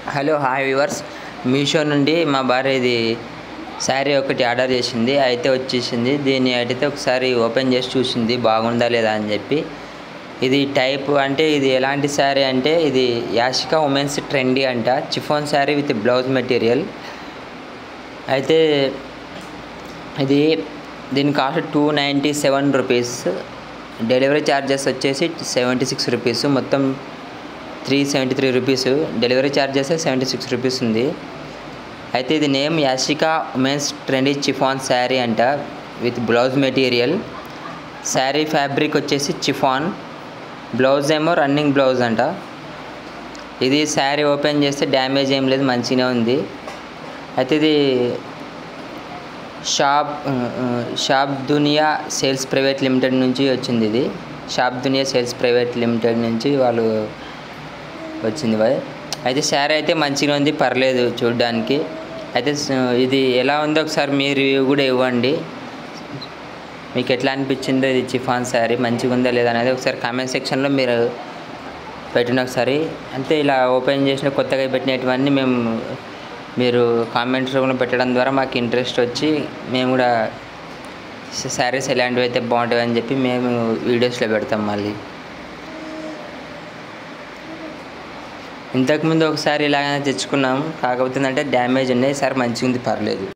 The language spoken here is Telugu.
హలో హాయ్ వ్యూవర్స్ మీషో నుండి మా భార్య ఇది శారీ ఒకటి ఆర్డర్ చేసింది అయితే వచ్చేసింది దీన్ని అయితే ఒకసారి ఓపెన్ చేసి చూసింది బాగుందా లేదా అని చెప్పి ఇది టైప్ అంటే ఇది ఎలాంటి శారీ అంటే ఇది యాషికా ఉమెన్స్ ట్రెండీ అంట chiffon sari with blouse material అయితే ఇది దీని cost two ninety seven rupees delivery charges వచ్చేసి సెవెంటీ సిక్స్ రూపీస్ మొత్తం three seventy three rupees delivery charges seventy six rupees ఉంది అయితే ఇది name Yashika women's trendy chiffon sari అంట with blouse material sari fabric వచ్చేసి చిఫాన్ బ్లౌజ్ ఏమో రన్నింగ్ బ్లౌజ్ అంట ఇది శారీ ఓపెన్ చేస్తే డ్యామేజ్ ఏం లేదు మంచిగానే ఉంది అయితే ఇది shop shop Dunia sales private limited నుంచి వచ్చింది ఇది shop Dunia sales private limited నుంచి వాళ్ళు వచ్చింది బాయ్ అయితే శారీ అయితే మంచిగా ఉంది పర్లేదు చూడడానికి అయితే స- ఇది ఎలా ఉందో ఒకసారి మీ రివ్యూ కూడా ఇవ్వండి మీకు ఎట్లా అనిపించిందో ఇది చిఫాన్ శారీ మంచిగా ఉందా లేదా అనేది ఒకసారి కామెంట్ సెక్షన్లో మీరు పెట్టిన ఒకసారి అంతే ఇలా ఓపెన్ చేసిన కొత్తగా పెట్టినటువన్నీ మేము మీరు కామెంట్స్ రూపంలో పెట్టడం ద్వారా మాకు ఇంట్రెస్ట్ వచ్చి మేము కూడా శారీస్ ఎలాంటివి అయితే బాగుంటాయి అని చెప్పి మేము వీడియోస్లో పెడతాం మళ్ళీ ఇంతకుముందు ఒకసారి ఇలాగనే తెచ్చుకున్నాం కాకపోతే ఏంటంటే డ్యామేజ్ ఉన్నాయి ఈసారి మంచిగా ఉంది పర్లేదు